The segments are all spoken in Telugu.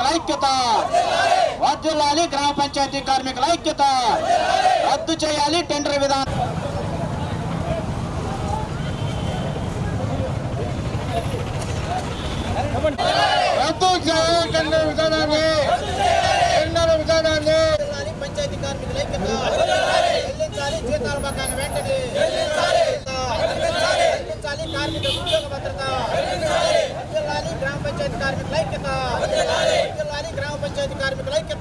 ఐక్యత వర్ధిల్లాలి గ్రామ పంచాయతీ కార్మికుల ఐక్యత రద్దు చేయాలి టెండర్ విధానం రద్దు చేయాలి టెండర్ విధానాన్ని టెండర్ విధానాన్ని పంచాయతీ కార్మికుల ఐక్యత చెల్లించాలి జీతాల బకాయిలు వెంటనే చెల్లించాలి కార్మిక ఉద్యోగ భద్రత వర్ధిల్లాలి గ్రామ పంచాయతీ కార్మికుల ఐక్యత వర్ధిల్లాలి గ్రామ పంచాయతీ కార్మికుల ఐక్యత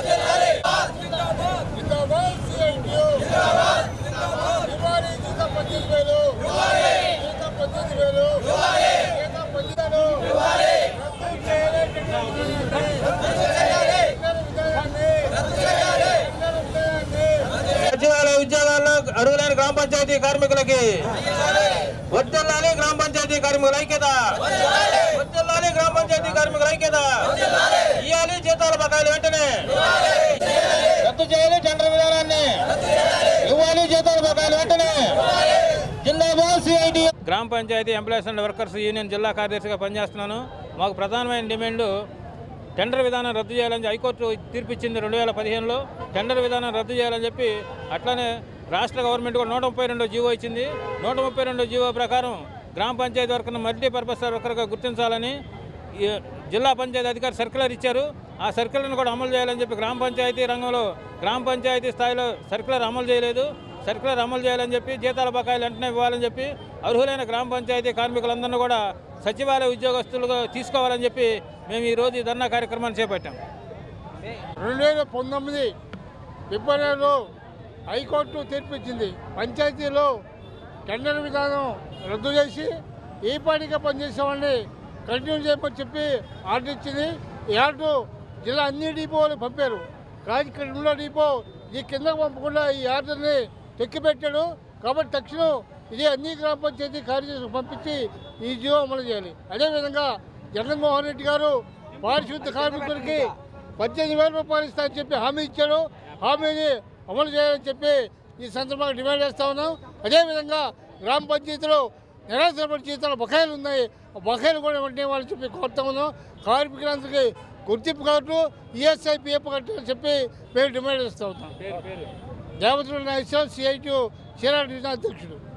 సచివాలయ ఉద్యోగాల్లో అర్హులైన గ్రామ పంచాయతీ కార్మికులకి వద్దల్లాలి గ్రామ పంచాయతీ కార్మికుల ఐక్యత వద్దల్లాలి గ్రామ పంచాయతీ కార్మికుల ఐక్యత ఇవ్వాలి జీతాల బకాయిలు వెంటనే రద్దు చేయాలి టెండర్ విధానాన్ని ఇవ్వాలి జీతాల బకాయిలు వెంటనే జిందాబాద్ సిఐటి గ్రామ panchayati employees and workers union జిల్లా కార్యదర్శిగా పనిచేస్తున్నాను మాకు ప్రధానమైన డిమాండ్ టెండర్ విధానం రద్దు చేయాలని హైకోర్టు తీర్పిచ్చింది రెండు వేల పదిహేనులో టెండర్ విధానం రద్దు చేయాలని చెప్పి అట్లానే రాష్ట్ర గవర్నమెంట్ కూడా నూట ముప్పై రెండో జీవో ఇచ్చింది నూట ముప్పై రెండో జీవో ప్రకారం గ్రామ పంచాయతీ వర్కర్ను మల్టీపర్పస్ వర్కర్గా గుర్తించాలని ఈ జిల్లా పంచాయతీ అధికారి సర్క్యులర్ ఇచ్చారు ఆ సర్క్యులర్ను కూడా అమలు చేయాలని చెప్పి గ్రామ పంచాయతీ రంగంలో గ్రామ పంచాయతీ స్థాయిలో సర్క్యులర్ అమలు చేయలేదు సర్క్యులర్ అమలు చేయాలని చెప్పి జీతాల బకాయిలు వెంటనే ఇవ్వాలని చెప్పి అర్హులైన గ్రామ పంచాయతీ కార్మికులందరినీ కూడా సచివాలయ ఉద్యోగస్తులుగా తీసుకోవాలని చెప్పి మేము ఈరోజు ఈ ధర్నా కార్యక్రమాన్ని చేపట్టాం రెండు వేల పంతొమ్మిది ఫిబ్రవరిలో హైకోర్టు తీర్పిచ్చింది పంచాయతీలో టెండర్ విధానం రద్దు చేసి ఈ పాటిగా పనిచేసే వాళ్ళని కంటిన్యూ చేయమని చెప్పి ఆర్డర్ ఇచ్చింది ఈ ఆర్డర్ జిల్లా అన్ని డిపోలు పంపారు కానీ ఇక్కడ ఉన్న డిపో ఈ కిందకు పంపకుండా ఈ ఆర్డర్ని తొక్కిపెట్టాడు కాబట్టి తక్షణం ఇది అన్ని గ్రామ పంచాయతీ కార్యదర్శులకు పంపించి ఈ జీవో అమలు చేయాలి అదేవిధంగా జగన్మోహన్ రెడ్డి గారు పారిశుద్ధ కార్మికులకి పద్దెనిమిది వేల రూపాయలు ఇస్తారని చెప్పి హామీ ఇచ్చాడు హామీని అమలు చేయాలని చెప్పి ఈ సందర్భంగా డిమాండ్ చేస్తా ఉన్నాం అదేవిధంగా గ్రామ పంచాయతీలో నిరాశపడి జీతాలు బకాయిలు ఉన్నాయి ఆ బకాయిలు కూడా వెంటనే వాళ్ళని చెప్పి కోరుతా ఉన్నాం కార్మికులందరికీ గుర్తింపు కార్డు ఈఎస్ఐ పిఎఫ్ కట్టాలని చెప్పి మేము డిమాండ్ చేస్తూ ఉన్నాం దేవతలు నాయకులు సిఐటి చీరాల డివిజన్ అధ్యక్షుడు